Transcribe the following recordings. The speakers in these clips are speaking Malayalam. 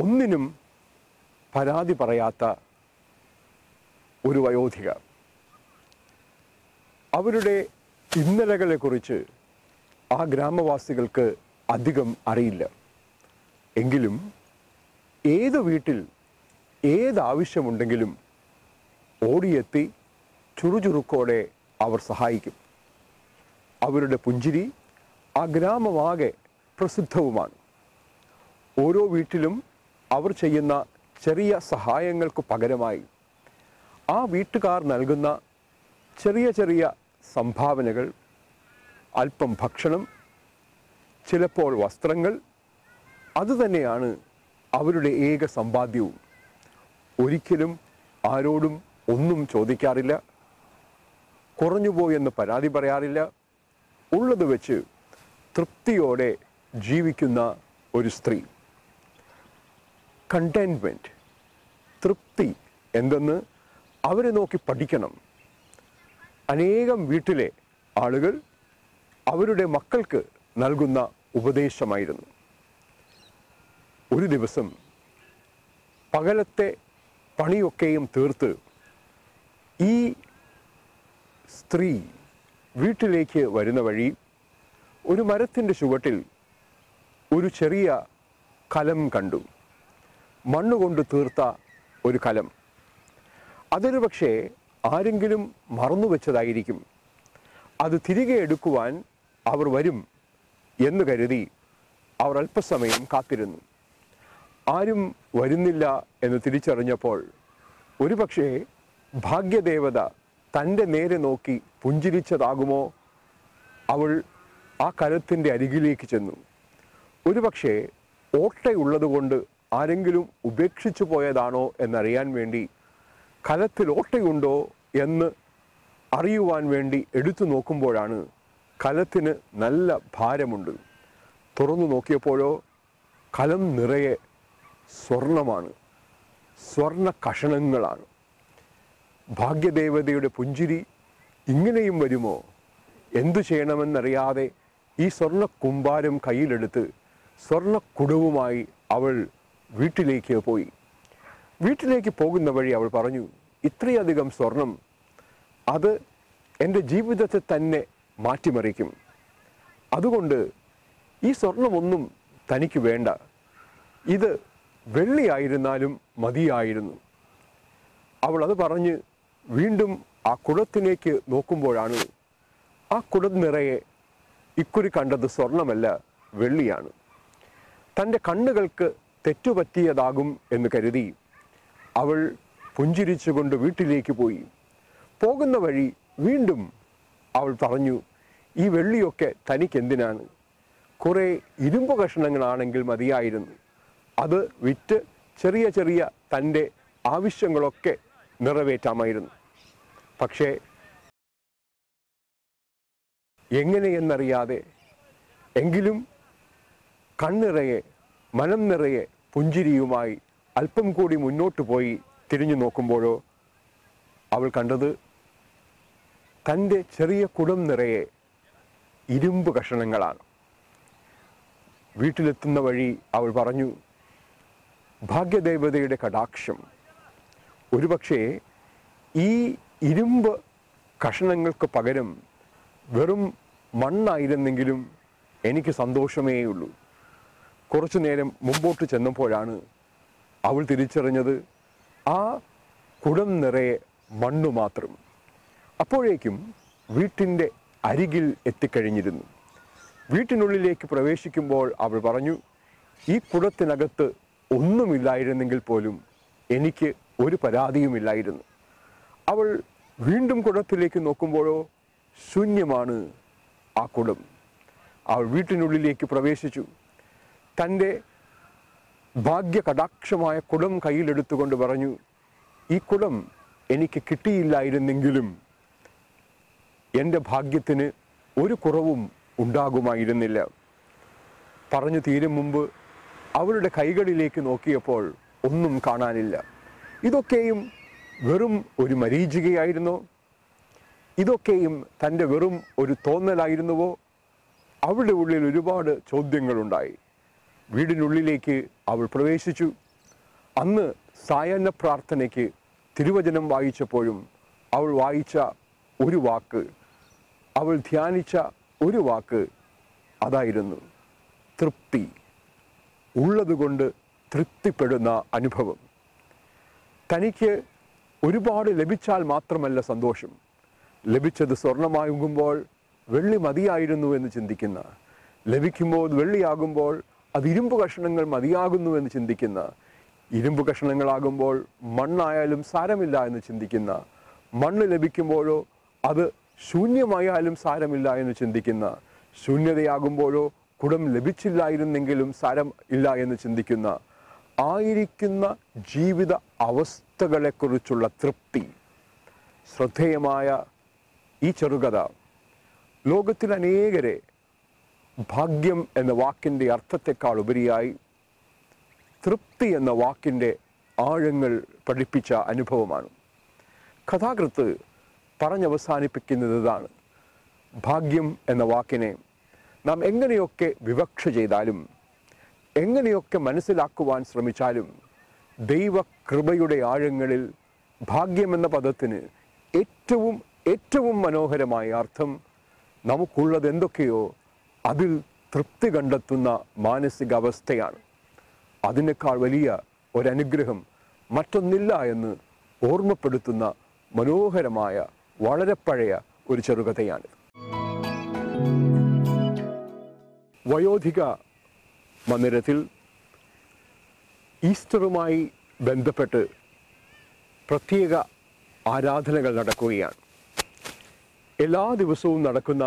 ഒന്നിനും പരാതി പറയാത്ത ഒരു വയോധിക അവരുടെ ഇന്നലകളെക്കുറിച്ച് ആ ഗ്രാമവാസികൾക്ക് അധികം അറിയില്ല എങ്കിലും ഏത് വീട്ടിൽ ഏത് ആവശ്യമുണ്ടെങ്കിലും ഓടിയെത്തി ചുറുചുറുക്കോടെ അവർ സഹായിക്കും അവരുടെ പുഞ്ചിരി ആ ഗ്രാമമാകെ പ്രസിദ്ധവുമാണ് ഓരോ വീട്ടിലും അവർ ചെയ്യുന്ന ചെറിയ സഹായങ്ങൾക്ക് പകരമായി ആ വീട്ടുകാർ നൽകുന്ന ചെറിയ ചെറിയ സംഭാവനകൾ അല്പം ഭക്ഷണം ചിലപ്പോൾ വസ്ത്രങ്ങൾ അതുതന്നെയാണ് അവരുടെ ഏക സമ്പാദ്യവും ഒരിക്കലും ആരോടും ഒന്നും ചോദിക്കാറില്ല കുറഞ്ഞുപോയെന്ന് പരാതി പറയാറില്ല ഉള്ളത് വെച്ച് തൃപ്തിയോടെ ജീവിക്കുന്ന ഒരു സ്ത്രീ കണ്ടെയ്ൻമെൻറ്റ് തൃപ്തി എന്തെന്ന് അവരെ നോക്കി പഠിക്കണം അനേകം വീട്ടിലെ ആളുകൾ അവരുടെ മക്കൾക്ക് നൽകുന്ന ഉപദേശമായിരുന്നു ഒരു ദിവസം പകലത്തെ പണിയൊക്കെയും തീർത്ത് ഈ സ്ത്രീ വീട്ടിലേക്ക് വരുന്ന വഴി ഒരു മരത്തിൻ്റെ ചുവട്ടിൽ ഒരു ചെറിയ കലം കണ്ടു മണ്ണുകൊണ്ട് തീർത്ത ഒരു കലം അതൊരു പക്ഷേ ആരെങ്കിലും മറന്നു വെച്ചതായിരിക്കും അത് തിരികെ എടുക്കുവാൻ അവർ വരും എന്ന് കരുതി അവർ അല്പസമയം കാത്തിരുന്നു ആരും വരുന്നില്ല എന്ന് തിരിച്ചറിഞ്ഞപ്പോൾ ഒരുപക്ഷേ ഭാഗ്യദേവത തൻ്റെ നേരെ നോക്കി പുഞ്ചിരിച്ചതാകുമോ അവൾ ആ കലത്തിൻ്റെ അരികിലേക്ക് ചെന്നു ഒരുപക്ഷേ ഓട്ടയുള്ളതുകൊണ്ട് ആരെങ്കിലും ഉപേക്ഷിച്ചു പോയതാണോ എന്നറിയാൻ വേണ്ടി കലത്തിൽ ഓട്ടയുണ്ടോ എന്ന് അറിയുവാൻ വേണ്ടി എടുത്തു നോക്കുമ്പോഴാണ് കലത്തിന് നല്ല ഭാരമുണ്ട് തുറന്നു നോക്കിയപ്പോഴോ കലം നിറയെ സ്വർണമാണ് സ്വർണ കഷണങ്ങളാണ് ഭാഗ്യദേവതയുടെ പുഞ്ചിരി ഇങ്ങനെയും വരുമോ എന്തു ചെയ്യണമെന്നറിയാതെ ഈ സ്വർണ്ണ കുമ്പാരം കയ്യിലെടുത്ത് സ്വർണ്ണ കുടവുമായി അവൾ വീട്ടിലേക്ക് പോയി വീട്ടിലേക്ക് പോകുന്ന വഴി അവൾ പറഞ്ഞു ഇത്രയധികം സ്വർണം അത് എൻ്റെ ജീവിതത്തെ തന്നെ മാറ്റിമറിക്കും അതുകൊണ്ട് ഈ സ്വർണമൊന്നും തനിക്ക് വേണ്ട ഇത് വെള്ളിയായിരുന്നാലും മതിയായിരുന്നു അവൾ അത് പറഞ്ഞ് വീണ്ടും ആ കുടത്തിലേക്ക് നോക്കുമ്പോഴാണ് ആ കുടം നിറയെ ഇക്കുറി കണ്ടത് സ്വർണമല്ല വെള്ളിയാണ് തൻ്റെ കണ്ണുകൾക്ക് തെറ്റുപറ്റിയതാകും എന്ന് കരുതി അവൾ പുഞ്ചിരിച്ചുകൊണ്ട് വീട്ടിലേക്ക് പോയി പോകുന്ന വഴി വീണ്ടും അവൾ പറഞ്ഞു ഈ വെള്ളിയൊക്കെ തനിക്കെന്തിനാണ് കുറേ ഇരുമ്പ് കഷ്ണങ്ങളാണെങ്കിൽ മതിയായിരുന്നു അത് വിറ്റ് ചെറിയ ചെറിയ തൻ്റെ ആവശ്യങ്ങളൊക്കെ നിറവേറ്റാമായിരുന്നു പക്ഷേ എങ്ങനെയെന്നറിയാതെ എങ്കിലും കണ്ണിറയെ മനം നിറയെ പുഞ്ചിരിയുമായി അല്പം കൂടി മുന്നോട്ട് പോയി തിരിഞ്ഞു നോക്കുമ്പോഴോ അവൾ കണ്ടത് തൻ്റെ ചെറിയ കുടം നിറയെ ഇരുമ്പ് കഷണങ്ങളാണ് വീട്ടിലെത്തുന്ന വഴി അവൾ പറഞ്ഞു ഭാഗ്യദേവതയുടെ കടാക്ഷം ഒരുപക്ഷേ ഈ ഇരുമ്പ് കഷണങ്ങൾക്ക് പകരം വെറും മണ്ണായിരുന്നെങ്കിലും എനിക്ക് സന്തോഷമേയുള്ളൂ കുറച്ചു നേരം മുമ്പോട്ട് ചെന്നപ്പോഴാണ് അവൾ തിരിച്ചറിഞ്ഞത് ആ കുടം നിറയെ മണ്ണു മാത്രം അപ്പോഴേക്കും വീട്ടിൻ്റെ അരികിൽ എത്തിക്കഴിഞ്ഞിരുന്നു വീട്ടിനുള്ളിലേക്ക് പ്രവേശിക്കുമ്പോൾ അവൾ പറഞ്ഞു ഈ കുടത്തിനകത്ത് ഒന്നുമില്ലായിരുന്നെങ്കിൽ പോലും എനിക്ക് ഒരു പരാതിയുമില്ലായിരുന്നു അവൾ വീണ്ടും കുടത്തിലേക്ക് നോക്കുമ്പോഴോ ശൂന്യമാണ് ആ കുടം അവൾ വീട്ടിനുള്ളിലേക്ക് പ്രവേശിച്ചു തൻ്റെ ഭാഗ്യകടാക്ഷമായ കുടം കയ്യിലെടുത്തുകൊണ്ട് പറഞ്ഞു ഈ കുടം എനിക്ക് കിട്ടിയില്ലായിരുന്നെങ്കിലും എൻ്റെ ഭാഗ്യത്തിന് ഒരു കുറവും ഉണ്ടാകുമായിരുന്നില്ല പറഞ്ഞു തീരും മുമ്പ് അവളുടെ കൈകളിലേക്ക് നോക്കിയപ്പോൾ ഒന്നും കാണാനില്ല ഇതൊക്കെയും വെറും ഒരു മരീചികയായിരുന്നോ ഇതൊക്കെയും തൻ്റെ വെറും ഒരു തോന്നലായിരുന്നുവോ അവളുടെ ഉള്ളിൽ ഒരുപാട് ചോദ്യങ്ങളുണ്ടായി വീടിനുള്ളിലേക്ക് അവൾ പ്രവേശിച്ചു അന്ന് സായാഹ്ന പ്രാർത്ഥനയ്ക്ക് തിരുവചനം വായിച്ചപ്പോഴും അവൾ വായിച്ച ഒരു വാക്ക് അവൾ ധ്യാനിച്ച ഒരു വാക്ക് അതായിരുന്നു തൃപ്തി ഉള്ളതുകൊണ്ട് തൃപ്തിപ്പെടുന്ന അനുഭവം തനിക്ക് ഒരുപാട് ലഭിച്ചാൽ മാത്രമല്ല സന്തോഷം ലഭിച്ചത് സ്വർണമാകുമ്പോൾ വെള്ളി മതിയായിരുന്നു എന്ന് ചിന്തിക്കുന്ന ലഭിക്കുമ്പോൾ വെള്ളിയാകുമ്പോൾ അത് ഇരുമ്പ് കഷണങ്ങൾ മതിയാകുന്നു എന്ന് ചിന്തിക്കുന്ന ഇരുമ്പ് കഷണങ്ങളാകുമ്പോൾ മണ്ണായാലും സാരമില്ല എന്ന് ചിന്തിക്കുന്ന മണ്ണ് ലഭിക്കുമ്പോഴോ അത് ശൂന്യമായാലും സാരമില്ല എന്ന് ചിന്തിക്കുന്ന ശൂന്യതയാകുമ്പോഴോ കുടം ലഭിച്ചില്ലായിരുന്നെങ്കിലും സാരം ഇല്ല എന്ന് ചിന്തിക്കുന്ന ആയിരിക്കുന്ന ജീവിത അവസ്ഥകളെക്കുറിച്ചുള്ള തൃപ്തി ശ്രദ്ധേയമായ ഈ ചെറുകഥ ലോകത്തിൽ അനേകരെ ഭാഗ്യം എന്ന വാക്കിൻ്റെ അർത്ഥത്തെക്കാൾ ഉപരിയായി തൃപ്തി എന്ന വാക്കിൻ്റെ ആഴങ്ങൾ പഠിപ്പിച്ച അനുഭവമാണ് കഥാകൃത്ത് പറഞ്ഞവസാനിപ്പിക്കുന്നത് ഇതാണ് ഭാഗ്യം എന്ന വാക്കിനെ നാം എങ്ങനെയൊക്കെ വിവക്ഷ ചെയ്താലും എങ്ങനെയൊക്കെ മനസ്സിലാക്കുവാൻ ശ്രമിച്ചാലും ദൈവകൃപയുടെ ആഴങ്ങളിൽ ഭാഗ്യം എന്ന പദത്തിന് ഏറ്റവും ഏറ്റവും മനോഹരമായ അർത്ഥം നമുക്കുള്ളത് എന്തൊക്കെയോ അതിൽ തൃപ്തി കണ്ടെത്തുന്ന മാനസികാവസ്ഥയാണ് അതിനേക്കാൾ വലിയ ഒരനുഗ്രഹം മറ്റൊന്നില്ല എന്ന് ഓർമ്മപ്പെടുത്തുന്ന മനോഹരമായ വളരെ പഴയ ഒരു ചെറുകഥയാണ് വയോധിക മന്ദിരത്തിൽ ഈസ്റ്ററുമായി ബന്ധപ്പെട്ട് പ്രത്യേക ആരാധനകൾ നടക്കുകയാണ് എല്ലാ ദിവസവും നടക്കുന്ന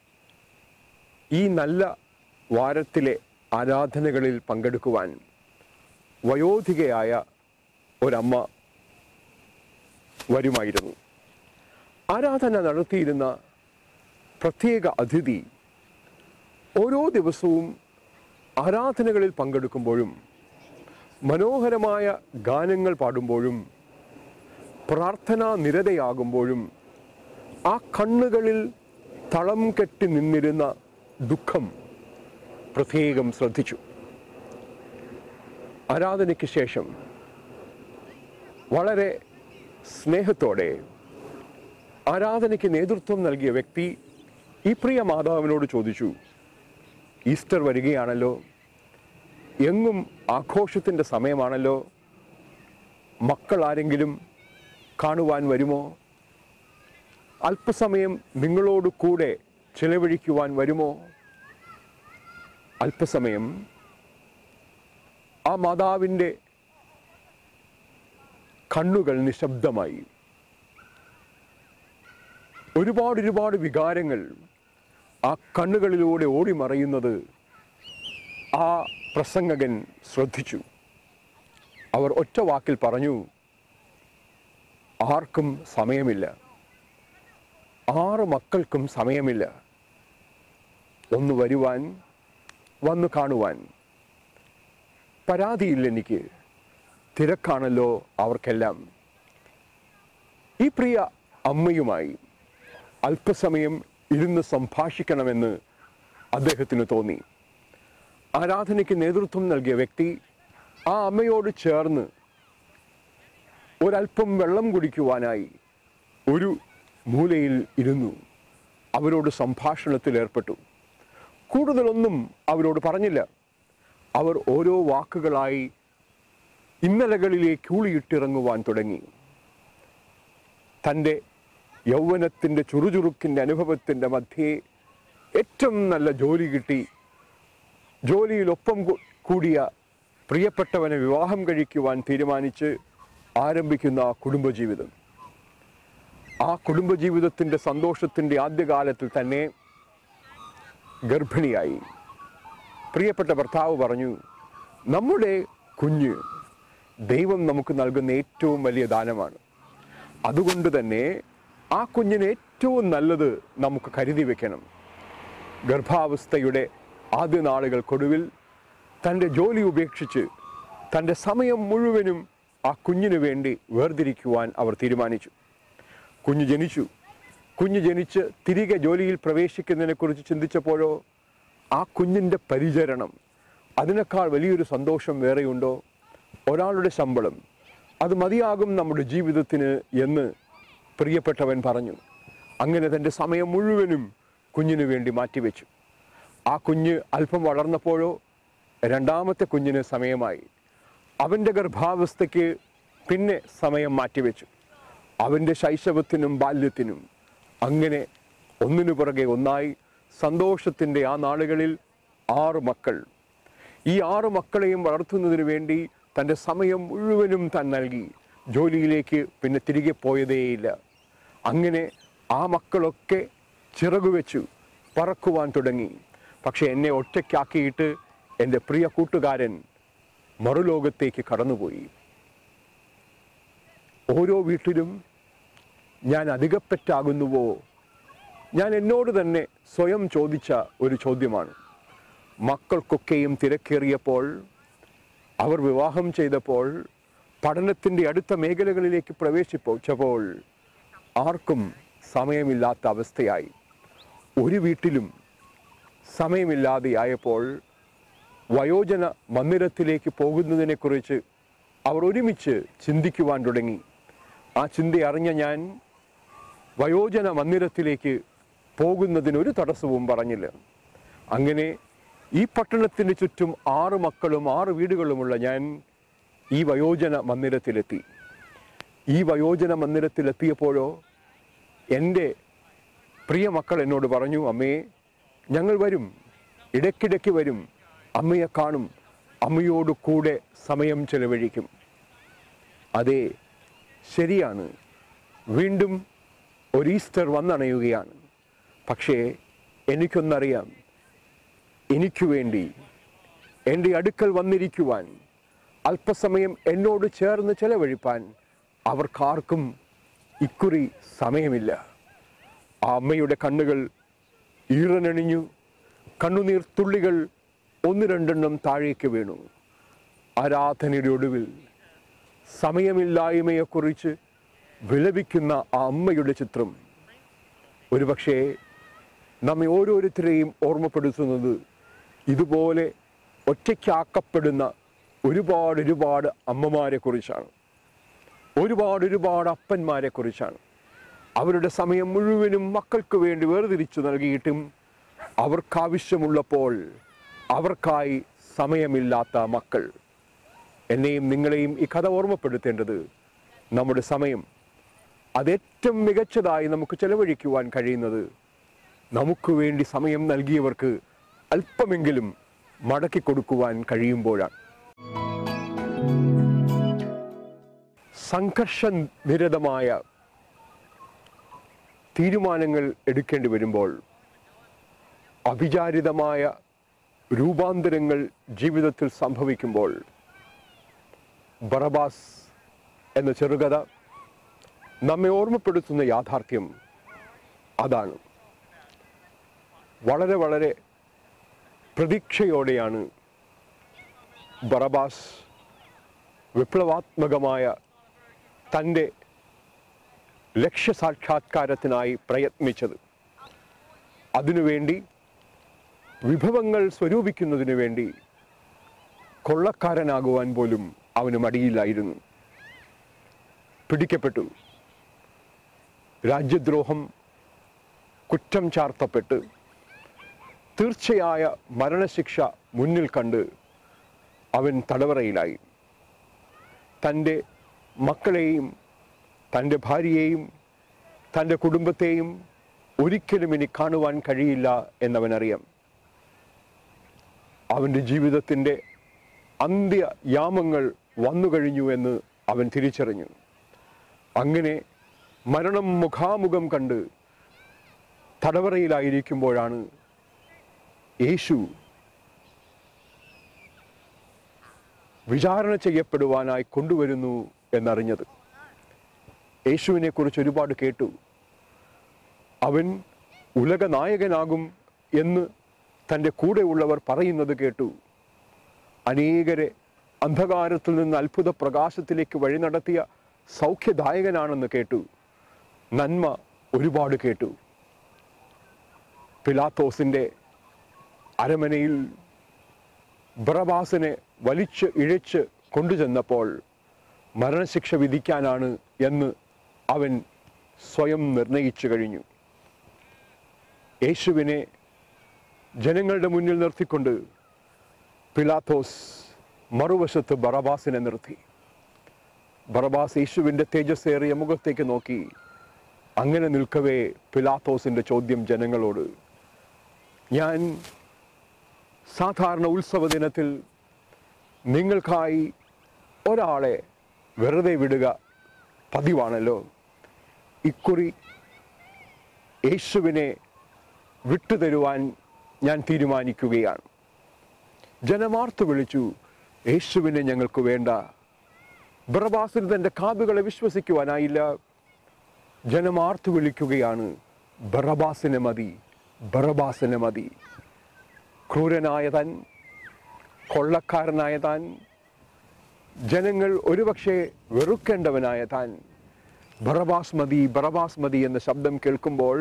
ഈ നല്ല വാരത്തിലെ ആരാധനകളിൽ പങ്കെടുക്കുവാൻ വയോധികയായ ഒരമ്മ വരുമായിരുന്നു ആരാധന നടത്തിയിരുന്ന പ്രത്യേക അതിഥി ഓരോ ദിവസവും ആരാധനകളിൽ പങ്കെടുക്കുമ്പോഴും മനോഹരമായ ഗാനങ്ങൾ പാടുമ്പോഴും പ്രാർത്ഥനാ നിരതയാകുമ്പോഴും ആ കണ്ണുകളിൽ തളം കെട്ടി നിന്നിരുന്ന ദുഃഖം പ്രത്യേകം ശ്രദ്ധിച്ചു ആരാധനയ്ക്ക് ശേഷം വളരെ സ്നേഹത്തോടെ ആരാധനയ്ക്ക് നേതൃത്വം നൽകിയ വ്യക്തി ഈ പ്രിയ മാതാവിനോട് ചോദിച്ചു ഈസ്റ്റർ വരികയാണല്ലോ എങ്ങും ആഘോഷത്തിൻ്റെ സമയമാണല്ലോ മക്കൾ ആരെങ്കിലും കാണുവാൻ വരുമോ അല്പസമയം നിങ്ങളോട് കൂടെ ചിലവഴിക്കുവാൻ വരുമോ അല്പസമയം ആ മാതാവിൻ്റെ കണ്ണുകൾ നിശബ്ദമായി ഒരുപാട് ഒരുപാട് വികാരങ്ങൾ ആ കണ്ണുകളിലൂടെ ഓടിമറയുന്നത് ആ പ്രസംഗകൻ ശ്രദ്ധിച്ചു അവർ ഒറ്റ വാക്കിൽ പറഞ്ഞു ആർക്കും സമയമില്ല ആറ് മക്കൾക്കും സമയമില്ല ഒന്ന് വരുവാൻ വന്നു കാണുവാൻ പരാതിയില്ല എനിക്ക് തിരക്കാണല്ലോ അവർക്കെല്ലാം ഈ പ്രിയ അമ്മയുമായി അല്പസമയം ഇരുന്ന് സംഭാഷിക്കണമെന്ന് അദ്ദേഹത്തിന് തോന്നി ആരാധനയ്ക്ക് നേതൃത്വം നൽകിയ വ്യക്തി ആ അമ്മയോട് ചേർന്ന് ഒരല്പം വെള്ളം കുടിക്കുവാനായി ഒരു മൂലയിൽ ഇരുന്നു അവരോട് സംഭാഷണത്തിൽ ഏർപ്പെട്ടു കൂടുതലൊന്നും അവരോട് പറഞ്ഞില്ല അവർ ഓരോ വാക്കുകളായി ഇന്നലകളിലേക്ക് ഊളിയിട്ടിറങ്ങുവാൻ തുടങ്ങി തൻ്റെ യൗവനത്തിൻ്റെ ചുറുചുറുക്കിൻ്റെ അനുഭവത്തിൻ്റെ മധ്യേ ഏറ്റവും നല്ല ജോലി കിട്ടി ജോലിയിലൊപ്പം കൂ- കൂടിയ പ്രിയപ്പെട്ടവനെ വിവാഹം കഴിക്കുവാൻ തീരുമാനിച്ച് ആരംഭിക്കുന്ന ആ കുടുംബജീവിതം ആ കുടുംബജീവിതത്തിൻ്റെ സന്തോഷത്തിൻ്റെ ആദ്യകാലത്തിൽ തന്നെ ഗർഭിണിയായി പ്രിയപ്പെട്ട ഭർത്താവ് പറഞ്ഞു നമ്മുടെ കുഞ്ഞ് ദൈവം നമുക്ക് നൽകുന്ന ഏറ്റവും വലിയ ദാനമാണ് അതുകൊണ്ട് തന്നെ ആ കുഞ്ഞിന് ഏറ്റവും നല്ലത് നമുക്ക് കരുതി വെക്കണം ഗർഭാവസ്ഥയുടെ ആദ്യ നാളുകൾക്കൊടുവിൽ തൻ്റെ ജോലി ഉപേക്ഷിച്ച് തൻ്റെ സമയം മുഴുവനും ആ കുഞ്ഞിനു വേണ്ടി വേർതിരിക്കുവാൻ അവർ തീരുമാനിച്ചു കുഞ്ഞ് ജനിച്ചു കുഞ്ഞ് ജനിച്ച് തിരികെ ജോലിയിൽ പ്രവേശിക്കുന്നതിനെക്കുറിച്ച് ചിന്തിച്ചപ്പോഴോ ആ കുഞ്ഞിൻ്റെ പരിചരണം അതിനേക്കാൾ വലിയൊരു സന്തോഷം വേറെയുണ്ടോ ഒരാളുടെ ശമ്പളം അത് മതിയാകും നമ്മുടെ ജീവിതത്തിന് എന്ന് പ്രിയപ്പെട്ടവൻ പറഞ്ഞു അങ്ങനെ തൻ്റെ സമയം മുഴുവനും കുഞ്ഞിനു വേണ്ടി മാറ്റിവെച്ചു ആ കുഞ്ഞ് അല്പം വളർന്നപ്പോഴോ രണ്ടാമത്തെ കുഞ്ഞിന് സമയമായി അവൻ്റെ ഗർഭാവസ്ഥയ്ക്ക് പിന്നെ സമയം മാറ്റിവെച്ചു അവൻ്റെ ശൈശവത്തിനും ബാല്യത്തിനും അങ്ങനെ ഒന്നിനു പുറകെ ഒന്നായി സന്തോഷത്തിൻ്റെ ആ നാളുകളിൽ ആറ് മക്കൾ ഈ ആറ് മക്കളെയും വളർത്തുന്നതിന് വേണ്ടി തൻ്റെ സമയം മുഴുവനും താൻ നൽകി ജോലിയിലേക്ക് പിന്നെ തിരികെ പോയതേയില്ല അങ്ങനെ ആ മക്കളൊക്കെ ചിറകുവെച്ചു പറക്കുവാൻ തുടങ്ങി പക്ഷെ എന്നെ ഒറ്റയ്ക്കാക്കിയിട്ട് എൻ്റെ പ്രിയ കൂട്ടുകാരൻ മറുലോകത്തേക്ക് കടന്നുപോയി ഓരോ വീട്ടിലും ഞാൻ അധികപ്പറ്റാകുന്നുവോ ഞാൻ എന്നോട് തന്നെ സ്വയം ചോദിച്ച ഒരു ചോദ്യമാണ് മക്കൾക്കൊക്കെയും തിരക്കേറിയപ്പോൾ അവർ വിവാഹം ചെയ്തപ്പോൾ പഠനത്തിൻ്റെ അടുത്ത മേഖലകളിലേക്ക് പ്രവേശിച്ചപ്പോൾ ആർക്കും സമയമില്ലാത്ത അവസ്ഥയായി ഒരു വീട്ടിലും സമയമില്ലാതെയായപ്പോൾ വയോജന മന്ദിരത്തിലേക്ക് പോകുന്നതിനെക്കുറിച്ച് അവർ ഒരുമിച്ച് ചിന്തിക്കുവാൻ തുടങ്ങി ആ ചിന്ത അറിഞ്ഞ ഞാൻ വയോജന മന്ദിരത്തിലേക്ക് പോകുന്നതിനൊരു തടസ്സവും പറഞ്ഞില്ല അങ്ങനെ ഈ പട്ടണത്തിന് ചുറ്റും ആറ് മക്കളും ആറ് വീടുകളുമുള്ള ഞാൻ ഈ വയോജന മന്ദിരത്തിലെത്തി ഈ വയോജന മന്ദിരത്തിലെത്തിയപ്പോഴോ എൻ്റെ പ്രിയ മക്കൾ എന്നോട് പറഞ്ഞു അമ്മേ ഞങ്ങൾ വരും ഇടയ്ക്കിടയ്ക്ക് വരും അമ്മയെ കാണും അമ്മയോട് കൂടെ സമയം ചെലവഴിക്കും അതെ ശരിയാണ് വീണ്ടും ഒരു ഈസ്റ്റർ വന്നണയുകയാണ് പക്ഷേ എനിക്കൊന്നറിയാം എനിക്ക് വേണ്ടി എൻ്റെ അടുക്കൽ വന്നിരിക്കുവാൻ അല്പസമയം എന്നോട് ചേർന്ന് ചെലവഴിപ്പാൻ അവർക്കാർക്കും ഇക്കുറി സമയമില്ല ആ അമ്മയുടെ കണ്ണുകൾ ഈറനണിഞ്ഞു കണ്ണുനീർ തുള്ളികൾ ഒന്ന് രണ്ടെണ്ണം താഴേക്ക് വീണു ആരാധനയുടെ ഒടുവിൽ സമയമില്ലായ്മയെക്കുറിച്ച് വിലപിക്കുന്ന ആ അമ്മയുടെ ചിത്രം ഒരുപക്ഷേ നമ്മെ ഓരോരുത്തരെയും ഓർമ്മപ്പെടുത്തുന്നത് ഇതുപോലെ ഒറ്റയ്ക്കാക്കപ്പെടുന്ന ഒരുപാട് ഒരുപാട് അമ്മമാരെ കുറിച്ചാണ് ഒരുപാട് ഒരുപാട് അപ്പന്മാരെ കുറിച്ചാണ് അവരുടെ സമയം മുഴുവനും മക്കൾക്ക് വേണ്ടി വേർതിരിച്ചു നൽകിയിട്ടും അവർക്കാവശ്യമുള്ളപ്പോൾ അവർക്കായി സമയമില്ലാത്ത മക്കൾ എന്നെയും നിങ്ങളെയും ഈ കഥ ഓർമ്മപ്പെടുത്തേണ്ടത് നമ്മുടെ സമയം അതേറ്റവും മികച്ചതായി നമുക്ക് ചെലവഴിക്കുവാൻ കഴിയുന്നത് നമുക്ക് വേണ്ടി സമയം നൽകിയവർക്ക് അല്പമെങ്കിലും മടക്കി കൊടുക്കുവാൻ കഴിയുമ്പോഴാണ് സംഘർഷ നിരതമായ തീരുമാനങ്ങൾ എടുക്കേണ്ടി വരുമ്പോൾ അവിചാരിതമായ രൂപാന്തരങ്ങൾ ജീവിതത്തിൽ സംഭവിക്കുമ്പോൾ ബറബാസ് എന്ന ചെറുകഥ നമ്മെ ഓർമ്മപ്പെടുത്തുന്ന യാഥാർത്ഥ്യം അതാണ് വളരെ വളരെ പ്രതീക്ഷയോടെയാണ് ബറബാസ് വിപ്ലവാത്മകമായ തൻ്റെ ലക്ഷ്യസാക്ഷാത്കാരത്തിനായി പ്രയത്നിച്ചത് അതിനുവേണ്ടി വിഭവങ്ങൾ സ്വരൂപിക്കുന്നതിനു വേണ്ടി കൊള്ളക്കാരനാകുവാൻ പോലും അവന് മടിയില്ലായിരുന്നു പിടിക്കപ്പെട്ടു രാജ്യദ്രോഹം കുറ്റം ചാർത്തപ്പെട്ട് തീർച്ചയായ മരണശിക്ഷ മുന്നിൽ കണ്ട് അവൻ തടവറയിലായി തൻ്റെ മക്കളെയും തൻ്റെ ഭാര്യയെയും തൻ്റെ കുടുംബത്തെയും ഒരിക്കലും ഇനി കാണുവാൻ കഴിയില്ല എന്നവനറിയാം അവൻ്റെ ജീവിതത്തിൻ്റെ അന്ത്യയാമങ്ങൾ വന്നു കഴിഞ്ഞു എന്ന് അവൻ തിരിച്ചറിഞ്ഞു അങ്ങനെ മരണം മുഖാമുഖം കണ്ട് തടവറയിലായിരിക്കുമ്പോഴാണ് യേശു വിചാരണ ചെയ്യപ്പെടുവാനായി കൊണ്ടുവരുന്നു എന്നറിഞ്ഞത് യേശുവിനെ കുറിച്ച് ഒരുപാട് കേട്ടു അവൻ ഉലക നായകനാകും എന്ന് തൻ്റെ കൂടെയുള്ളവർ പറയുന്നത് കേട്ടു അനേകരെ അന്ധകാരത്തിൽ നിന്ന് അത്ഭുത പ്രകാശത്തിലേക്ക് വഴി നടത്തിയ സൗഖ്യദായകനാണെന്ന് കേട്ടു നന്മ ഒരുപാട് കേട്ടു പിലാത്തോസിൻ്റെ അരമനയിൽ ബറബാസിനെ വലിച്ച് ഇഴച്ച് കൊണ്ടുചെന്നപ്പോൾ മരണശിക്ഷ വിധിക്കാനാണ് എന്ന് അവൻ സ്വയം നിർണയിച്ചു കഴിഞ്ഞു യേശുവിനെ ജനങ്ങളുടെ മുന്നിൽ നിർത്തിക്കൊണ്ട് പിലാത്തോസ് മറുവശത്ത് ബറബാസിനെ നിർത്തി ബറബാസ് യേശുവിൻ്റെ തേജസ്സേറിയ മുഖത്തേക്ക് നോക്കി അങ്ങനെ നിൽക്കവേ പിലാത്തോസിൻ്റെ ചോദ്യം ജനങ്ങളോട് ഞാൻ സാധാരണ ഉത്സവ ദിനത്തിൽ നിങ്ങൾക്കായി ഒരാളെ വെറുതെ വിടുക പതിവാണല്ലോ ഇക്കുറി യേശുവിനെ വിട്ടുതരുവാൻ ഞാൻ തീരുമാനിക്കുകയാണ് ജനമാർത്തു വിളിച്ചു യേശുവിനെ ഞങ്ങൾക്ക് വേണ്ട ബറബാസിന് തൻ്റെ കാതുകളെ വിശ്വസിക്കുവാനായില്ല ജനമാർത്തു വിളിക്കുകയാണ് ബറബാസിനെ മതി ബറബാസിനെ മതി ക്രൂരനായ താൻ കൊള്ളക്കാരനായ താൻ ജനങ്ങൾ ഒരുപക്ഷെ വെറുക്കേണ്ടവനായ താൻ ബറബാസ് മതി ബറബാസ് മതി എന്ന ശബ്ദം കേൾക്കുമ്പോൾ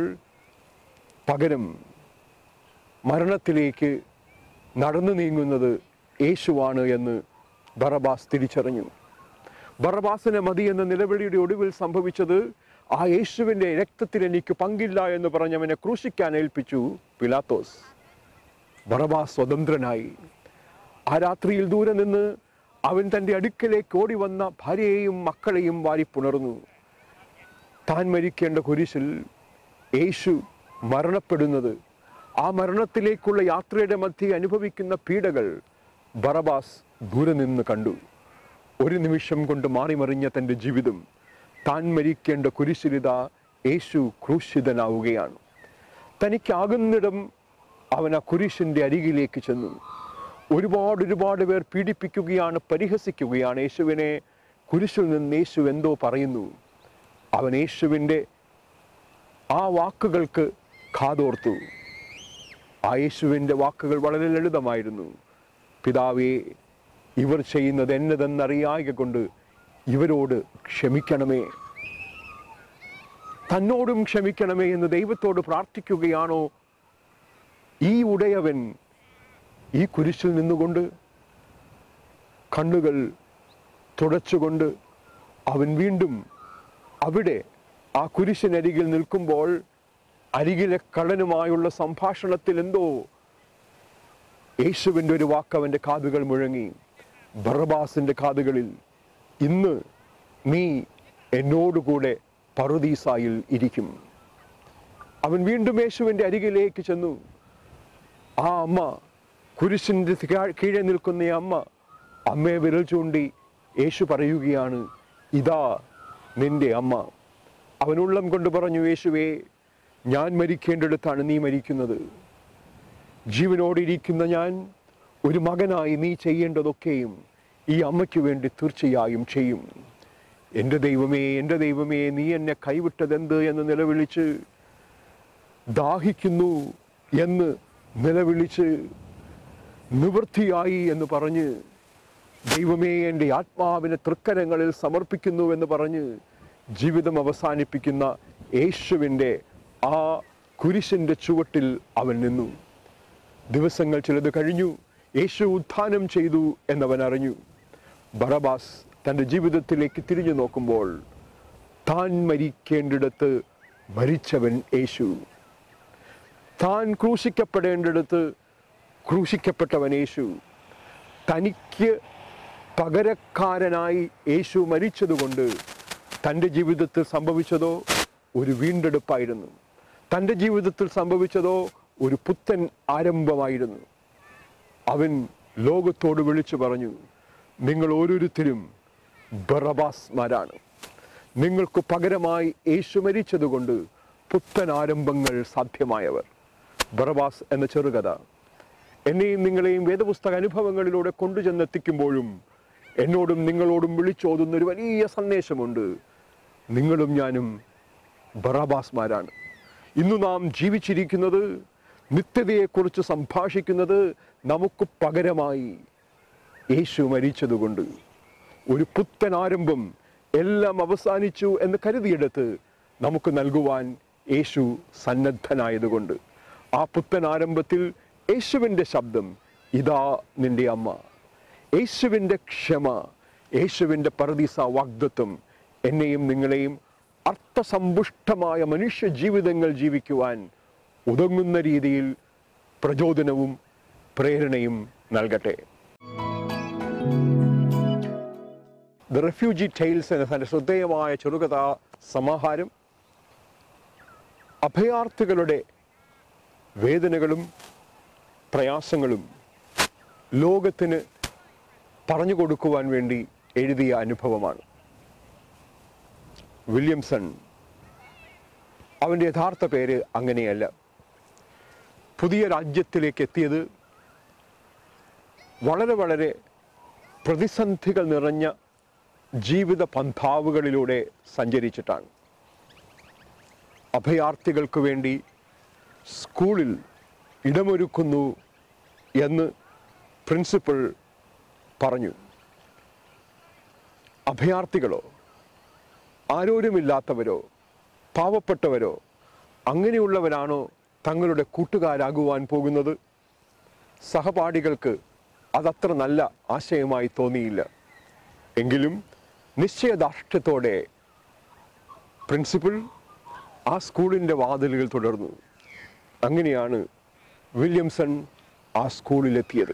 പകരം മരണത്തിലേക്ക് നടന്നു നീങ്ങുന്നത് യേശുവാണ് എന്ന് ബറബാസ് തിരിച്ചറിഞ്ഞു ബറബാസിനെ മതി എന്ന നിലവിളിയുടെ ഒടുവിൽ സംഭവിച്ചത് ആ യേശുവിൻ്റെ രക്തത്തിൽ എനിക്ക് പങ്കില്ല എന്ന് പറഞ്ഞ് അവനെ ക്രൂശിക്കാൻ ഏൽപ്പിച്ചു പിലാത്തോസ് ബറബാസ് സ്വതന്ത്രനായി ആ രാത്രിയിൽ ദൂരെ നിന്ന് അവൻ തൻ്റെ അടുക്കലേക്ക് ഓടി വന്ന ഭാര്യയെയും മക്കളെയും വാരിപ്പുണർന്നു താൻ മരിക്കേണ്ട കുരിശിൽ യേശു മരണപ്പെടുന്നത് ആ മരണത്തിലേക്കുള്ള യാത്രയുടെ മധ്യേ അനുഭവിക്കുന്ന പീഡകൾ ബറബാസ് ദൂരെ നിന്ന് കണ്ടു ഒരു നിമിഷം കൊണ്ട് മാറിമറിഞ്ഞ തൻ്റെ ജീവിതം താൻ മരിക്കേണ്ട കുരിശിലിത യേശു ക്രൂശിതനാവുകയാണ് തനിക്കാകുന്നിടം അവൻ ആ കുരിശിൻ്റെ അരികിലേക്ക് ചെന്നു ഒരുപാട് ഒരുപാട് പേർ പീഡിപ്പിക്കുകയാണ് പരിഹസിക്കുകയാണ് യേശുവിനെ കുരിശിൽ നിന്ന് യേശു എന്തോ പറയുന്നു അവൻ യേശുവിൻ്റെ ആ വാക്കുകൾക്ക് കാതോർത്തു ആ യേശുവിൻ്റെ വാക്കുകൾ വളരെ ലളിതമായിരുന്നു പിതാവേ ഇവർ ചെയ്യുന്നത് എന്നതെന്നറിയായ കൊണ്ട് ഇവരോട് ക്ഷമിക്കണമേ തന്നോടും ക്ഷമിക്കണമേ എന്ന് ദൈവത്തോട് പ്രാർത്ഥിക്കുകയാണോ ഈ ഉടയവൻ ഈ കുരിശിൽ നിന്നുകൊണ്ട് കണ്ണുകൾ തുടച്ചുകൊണ്ട് അവൻ വീണ്ടും അവിടെ ആ കുരിശിനരികിൽ നിൽക്കുമ്പോൾ അരികിലെ കള്ളനുമായുള്ള സംഭാഷണത്തിൽ എന്തോ യേശുവിൻ്റെ ഒരു വാക്ക് അവൻ്റെ കാതുകൾ മുഴങ്ങി ബറബാസിൻ്റെ കാതുകളിൽ ഇന്ന് നീ എന്നോടുകൂടെ പറുദീസായിൽ ഇരിക്കും അവൻ വീണ്ടും യേശുവിൻ്റെ അരികിലേക്ക് ചെന്നു ആ അമ്മ കുരിശിൻ്റെ തികാ- കീഴെ നിൽക്കുന്ന ഈ അമ്മ അമ്മയെ വിരൽ ചൂണ്ടി യേശു പറയുകയാണ് ഇതാ നിന്റെ അമ്മ അവനുള്ളം കൊണ്ട് പറഞ്ഞു യേശുവേ ഞാൻ മരിക്കേണ്ടിടത്താണ് നീ മരിക്കുന്നത് ജീവനോടിരിക്കുന്ന ഞാൻ ഒരു മകനായി നീ ചെയ്യേണ്ടതൊക്കെയും ഈ അമ്മയ്ക്ക് വേണ്ടി തീർച്ചയായും ചെയ്യും എൻ്റെ ദൈവമേ എൻ്റെ ദൈവമേ നീ എന്നെ കൈവിട്ടതെന്ത് എന്ന് നിലവിളിച്ച് ദാഹിക്കുന്നു എന്ന് നിലവിളിച്ച് നിവൃത്തിയായി എന്ന് പറഞ്ഞ് ദൈവമേ എൻ്റെ ആത്മാവിനെ തൃക്കരങ്ങളിൽ സമർപ്പിക്കുന്നു എന്ന് പറഞ്ഞ് ജീവിതം അവസാനിപ്പിക്കുന്ന യേശുവിൻ്റെ ആ കുരിശിൻ്റെ ചുവട്ടിൽ അവൻ നിന്നു ദിവസങ്ങൾ ചിലത് കഴിഞ്ഞു യേശു ഉത്ഥാനം ചെയ്തു എന്നവൻ അറിഞ്ഞു ബറബാസ് തൻ്റെ ജീവിതത്തിലേക്ക് തിരിഞ്ഞു നോക്കുമ്പോൾ താൻ മരിക്കേണ്ടിടത്ത് മരിച്ചവൻ യേശു താൻ ക്രൂശിക്കപ്പെടേണ്ടിടത്ത് ക്രൂശിക്കപ്പെട്ടവൻ യേശു തനിക്ക് പകരക്കാരനായി യേശു മരിച്ചതുകൊണ്ട് തൻ്റെ ജീവിതത്തിൽ സംഭവിച്ചതോ ഒരു വീണ്ടെടുപ്പായിരുന്നു തൻ്റെ ജീവിതത്തിൽ സംഭവിച്ചതോ ഒരു പുത്തൻ ആരംഭമായിരുന്നു അവൻ ലോകത്തോട് വിളിച്ചു പറഞ്ഞു നിങ്ങൾ ഓരോരുത്തരും ബറബാസ്മാരാണ് നിങ്ങൾക്ക് പകരമായി യേശു മരിച്ചതുകൊണ്ട് പുത്തൻ ആരംഭങ്ങൾ സാധ്യമായവർ ബറബാസ് എന്ന ചെറുകഥ എന്നെയും നിങ്ങളെയും വേദപുസ്തക അനുഭവങ്ങളിലൂടെ കൊണ്ടുചെന്നെത്തിക്കുമ്പോഴും എന്നോടും നിങ്ങളോടും വിളിച്ചോതുന്ന ഒരു വലിയ സന്ദേശമുണ്ട് നിങ്ങളും ഞാനും ബറാബാസ്മാരാണ് ഇന്ന് നാം ജീവിച്ചിരിക്കുന്നത് നിത്യതയെക്കുറിച്ച് സംഭാഷിക്കുന്നത് നമുക്ക് പകരമായി യേശു മരിച്ചതുകൊണ്ട് ഒരു പുത്തൻ ആരംഭം എല്ലാം അവസാനിച്ചു എന്ന് കരുതിയെടുത്ത് നമുക്ക് നൽകുവാൻ യേശു സന്നദ്ധനായതുകൊണ്ട് ആ പുത്തൻ ആരംഭത്തിൽ യേശുവിൻ്റെ ശബ്ദം ഇതാ നിന്റെ അമ്മ യേശുവിൻ്റെ ക്ഷമ യേശുവിൻ്റെ പരദീസ വാഗ്ദത്വം എന്നെയും നിങ്ങളെയും അർത്ഥസമ്പുഷ്ടമായ മനുഷ്യ ജീവിതങ്ങൾ ജീവിക്കുവാൻ ഉതങ്ങുന്ന രീതിയിൽ പ്രചോദനവും പ്രേരണയും നൽകട്ടെ ദ റെഫ്യൂജി ടെയിൽസ് എന്ന തൻ്റെ ശ്രദ്ധേയമായ ചെറുകഥാ സമാഹാരം അഭയാർത്ഥികളുടെ വേദനകളും പ്രയാസങ്ങളും ലോകത്തിന് പറഞ്ഞു കൊടുക്കുവാൻ വേണ്ടി എഴുതിയ അനുഭവമാണ് വില്യംസൺ അവൻ്റെ യഥാർത്ഥ പേര് അങ്ങനെയല്ല പുതിയ രാജ്യത്തിലേക്ക് എത്തിയത് വളരെ വളരെ പ്രതിസന്ധികൾ നിറഞ്ഞ ജീവിത പന്ഥാവുകളിലൂടെ സഞ്ചരിച്ചിട്ടാണ് അഭയാർത്ഥികൾക്ക് വേണ്ടി സ്കൂളിൽ ഇടമൊരുക്കുന്നു എന്ന് പ്രിൻസിപ്പൽ പറഞ്ഞു അഭയാർത്ഥികളോ ആരോരുമില്ലാത്തവരോ പാവപ്പെട്ടവരോ അങ്ങനെയുള്ളവരാണോ തങ്ങളുടെ കൂട്ടുകാരാകുവാൻ പോകുന്നത് സഹപാഠികൾക്ക് അതത്ര നല്ല ആശയമായി തോന്നിയില്ല എങ്കിലും നിശ്ചയദാർഢ്യത്തോടെ പ്രിൻസിപ്പൽ ആ സ്കൂളിൻ്റെ വാതിലുകൾ തുടർന്നു അങ്ങനെയാണ് വില്യംസൺ ആ സ്കൂളിലെത്തിയത്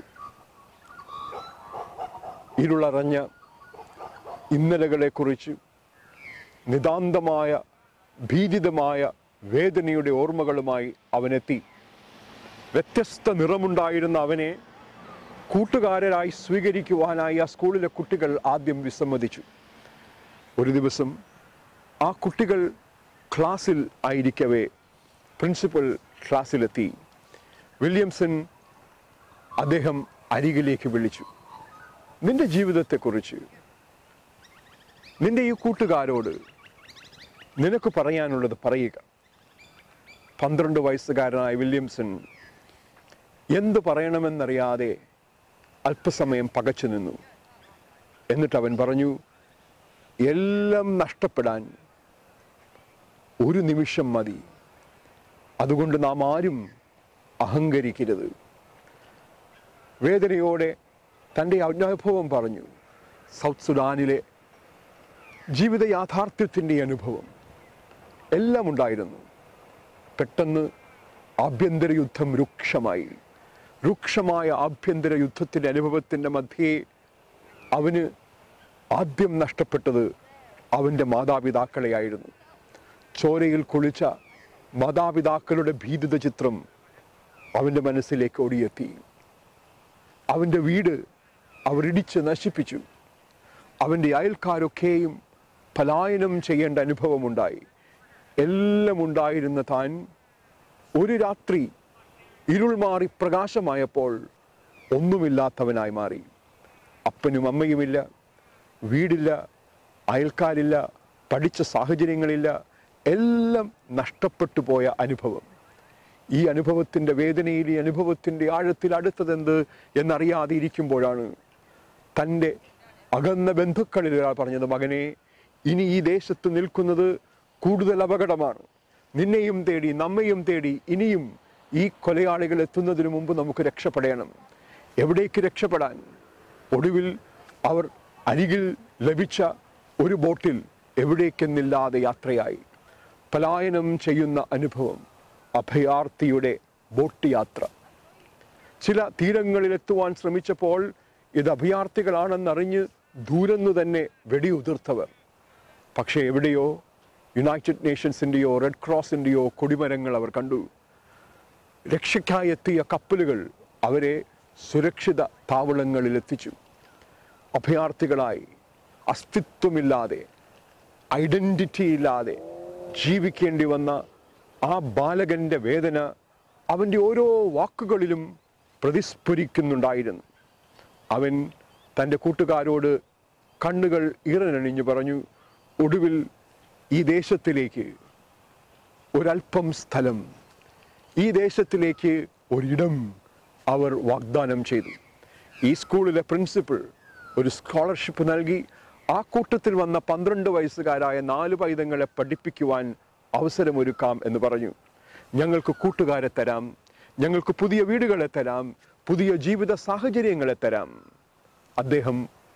ഇരുളറഞ്ഞ ഇന്നലകളെക്കുറിച്ച് നിതാന്തമായ ഭീതിതമായ വേദനയുടെ ഓർമ്മകളുമായി അവനെത്തി വ്യത്യസ്ത നിറമുണ്ടായിരുന്ന അവനെ കൂട്ടുകാരരായി സ്വീകരിക്കുവാനായി ആ സ്കൂളിലെ കുട്ടികൾ ആദ്യം വിസമ്മതിച്ചു ഒരു ദിവസം ആ കുട്ടികൾ ക്ലാസ്സിൽ ആയിരിക്കവേ പ്രിൻസിപ്പൽ ക്ലാസ്സിലെത്തി വില്യംസൺ അദ്ദേഹം അരികിലേക്ക് വിളിച്ചു നിന്റെ ജീവിതത്തെക്കുറിച്ച് നിന്റെ ഈ കൂട്ടുകാരോട് നിനക്ക് പറയാനുള്ളത് പറയുക പന്ത്രണ്ട് വയസ്സുകാരനായ വില്യംസൺ എന്ത് പറയണമെന്നറിയാതെ അല്പസമയം പകച്ചു നിന്നു എന്നിട്ട് അവൻ പറഞ്ഞു എല്ലാം നഷ്ടപ്പെടാൻ ഒരു നിമിഷം മതി അതുകൊണ്ട് നാം ആരും അഹങ്കരിക്കരുത് വേദനയോടെ തൻ്റെ അനുഭവം പറഞ്ഞു സൗത്ത് സുഡാനിലെ ജീവിത യാഥാർത്ഥ്യത്തിൻ്റെ അനുഭവം എല്ലാം ഉണ്ടായിരുന്നു പെട്ടെന്ന് ആഭ്യന്തര യുദ്ധം രൂക്ഷമായി രൂക്ഷമായ ആഭ്യന്തര യുദ്ധത്തിൻ്റെ അനുഭവത്തിൻ്റെ മധ്യേ അവന് ആദ്യം നഷ്ടപ്പെട്ടത് അവൻ്റെ മാതാപിതാക്കളെയായിരുന്നു ചോരയിൽ കുളിച്ച മാതാപിതാക്കളുടെ ഭീതിത ചിത്രം അവൻ്റെ മനസ്സിലേക്ക് ഓടിയെത്തി അവൻ്റെ വീട് അവർ ഇടിച്ച് നശിപ്പിച്ചു അവൻ്റെ അയൽക്കാരൊക്കെയും പലായനം ചെയ്യേണ്ട അനുഭവമുണ്ടായി എല്ലാം ഉണ്ടായിരുന്ന താൻ ഒരു രാത്രി ഇരുൾ മാറി പ്രകാശമായപ്പോൾ ഒന്നുമില്ലാത്തവനായി മാറി അപ്പനും അമ്മയുമില്ല വീടില്ല അയൽക്കാരില്ല പഠിച്ച സാഹചര്യങ്ങളില്ല എല്ലാം നഷ്ടപ്പെട്ടു പോയ അനുഭവം ഈ അനുഭവത്തിൻ്റെ വേദനയിൽ ഈ അനുഭവത്തിൻ്റെ ആഴത്തിൽ അടുത്തതെന്ത് എന്നറിയാതെ ഇരിക്കുമ്പോഴാണ് തൻ്റെ അകന്ന ബന്ധുക്കളിൽ ഒരാൾ പറഞ്ഞത് മകനെ ഇനി ഈ ദേശത്ത് നിൽക്കുന്നത് കൂടുതൽ അപകടമാണ് നിന്നെയും തേടി നമ്മയും തേടി ഇനിയും ഈ കൊലയാളികൾ എത്തുന്നതിന് മുമ്പ് നമുക്ക് രക്ഷപ്പെടണം എവിടേക്ക് രക്ഷപ്പെടാൻ ഒടുവിൽ അവർ അരികിൽ ലഭിച്ച ഒരു ബോട്ടിൽ എവിടേക്കെന്നില്ലാതെ യാത്രയായി പലായനം ചെയ്യുന്ന അനുഭവം അഭയാർത്ഥിയുടെ ബോട്ട് യാത്ര ചില തീരങ്ങളിലെത്തുവാൻ ശ്രമിച്ചപ്പോൾ ഇത് അഭയാർത്ഥികളാണെന്നറിഞ്ഞ് ദൂരെന്നു തന്നെ വെടിയുതിർത്തവർ പക്ഷേ എവിടെയോ യുണൈറ്റഡ് നേഷൻസിൻ്റെയോ റെഡ് ക്രോസിൻ്റെയോ കൊടിമരങ്ങൾ അവർ കണ്ടു രക്ഷയ്ക്കായി എത്തിയ കപ്പലുകൾ അവരെ സുരക്ഷിത താവളങ്ങളിൽ എത്തിച്ചു അഭയാർത്ഥികളായി അസ്തിത്വമില്ലാതെ ഐഡൻറ്റിറ്റി ഇല്ലാതെ ജീവിക്കേണ്ടി വന്ന ആ ബാലകൻ്റെ വേദന അവൻ്റെ ഓരോ വാക്കുകളിലും പ്രതിസ്ഫുരിക്കുന്നുണ്ടായിരുന്നു അവൻ തൻ്റെ കൂട്ടുകാരോട് കണ്ണുകൾ ഈറനണിഞ്ഞു പറഞ്ഞു ഒടുവിൽ ഈ ദേശത്തിലേക്ക് ഒരല്പം സ്ഥലം ഈ ദേശത്തിലേക്ക് ഒരിടം അവർ വാഗ്ദാനം ചെയ്തു ഈ സ്കൂളിലെ പ്രിൻസിപ്പൽ ഒരു സ്കോളർഷിപ്പ് നൽകി ആ കൂട്ടത്തിൽ വന്ന പന്ത്രണ്ട് വയസ്സുകാരായ നാല് പൈതങ്ങളെ പഠിപ്പിക്കുവാൻ അവസരമൊരുക്കാം എന്ന് പറഞ്ഞു ഞങ്ങൾക്ക് കൂട്ടുകാരെ തരാം ഞങ്ങൾക്ക് പുതിയ വീടുകളെ തരാം പുതിയ ജീവിത സാഹചര്യങ്ങളെ തരാം അദ്ദേഹം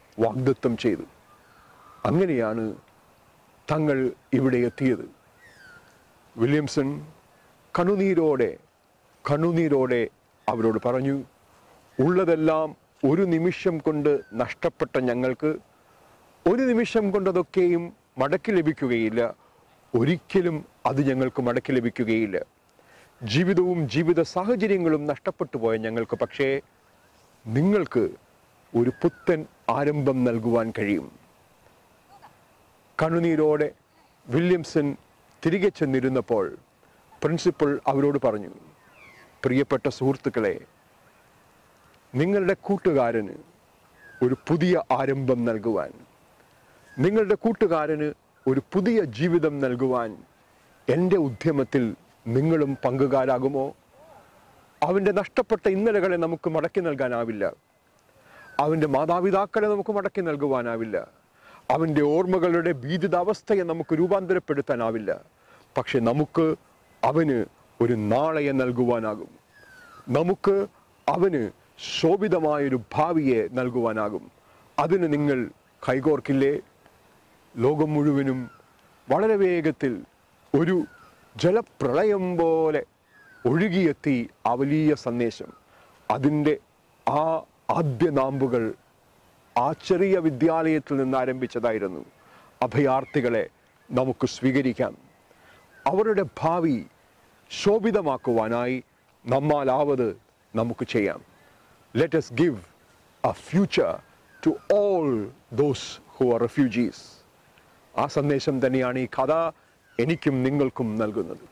വാഗ്ദത്വം ചെയ്തു അങ്ങനെയാണ് തങ്ങൾ ഇവിടെ എത്തിയത് വില്യംസൺ കണ്ണുനീരോടെ കണ്ണുനീരോടെ അവരോട് പറഞ്ഞു ഉള്ളതെല്ലാം ഒരു നിമിഷം കൊണ്ട് നഷ്ടപ്പെട്ട ഞങ്ങൾക്ക് ഒരു നിമിഷം കൊണ്ടതൊക്കെയും മടക്കി ലഭിക്കുകയില്ല ഒരിക്കലും അത് ഞങ്ങൾക്ക് മടക്കി ലഭിക്കുകയില്ല ജീവിതവും ജീവിത സാഹചര്യങ്ങളും നഷ്ടപ്പെട്ടു പോയ ഞങ്ങൾക്ക് പക്ഷേ നിങ്ങൾക്ക് ഒരു പുത്തൻ ആരംഭം നൽകുവാൻ കഴിയും കണ്ണുനീരോടെ വില്യംസൺ തിരികെ ചെന്നിരുന്നപ്പോൾ പ്രിൻസിപ്പൽ അവരോട് പറഞ്ഞു പ്രിയപ്പെട്ട സുഹൃത്തുക്കളെ നിങ്ങളുടെ കൂട്ടുകാരന് ഒരു പുതിയ ആരംഭം നൽകുവാൻ നിങ്ങളുടെ കൂട്ടുകാരന് ഒരു പുതിയ ജീവിതം നൽകുവാൻ എൻ്റെ ഉദ്യമത്തിൽ നിങ്ങളും പങ്കുകാരാകുമോ അവൻ്റെ നഷ്ടപ്പെട്ട ഇന്നലകളെ നമുക്ക് മടക്കി നൽകാനാവില്ല അവൻ്റെ മാതാപിതാക്കളെ നമുക്ക് മടക്കി നൽകുവാനാവില്ല അവൻ്റെ ഓർമ്മകളുടെ ഭീതിതാവസ്ഥയെ നമുക്ക് രൂപാന്തരപ്പെടുത്താനാവില്ല പക്ഷെ നമുക്ക് അവന് ഒരു നാളെയെ നൽകുവാനാകും നമുക്ക് അവന് ശോഭിതമായൊരു ഭാവിയെ നൽകുവാനാകും അതിന് നിങ്ങൾ കൈകോർക്കില്ലേ ലോകം മുഴുവനും വളരെ വേഗത്തിൽ ഒരു ജലപ്രളയം പോലെ ഒഴുകിയെത്തി ആ വലിയ സന്ദേശം അതിൻ്റെ ആ ആദ്യ നാമ്പുകൾ ആ ചെറിയ വിദ്യാലയത്തിൽ നിന്ന് ആരംഭിച്ചതായിരുന്നു അഭയാർത്ഥികളെ നമുക്ക് സ്വീകരിക്കാം അവരുടെ ഭാവി ശോഭിതമാക്കുവാനായി നമ്മാലാവത് നമുക്ക് ചെയ്യാം let us give a future to all those who are refugees ആ സന്ദേശം തന്നെയാണ് ഈ കഥ എനിക്കും നിങ്ങൾക്കും നൽകുന്നത്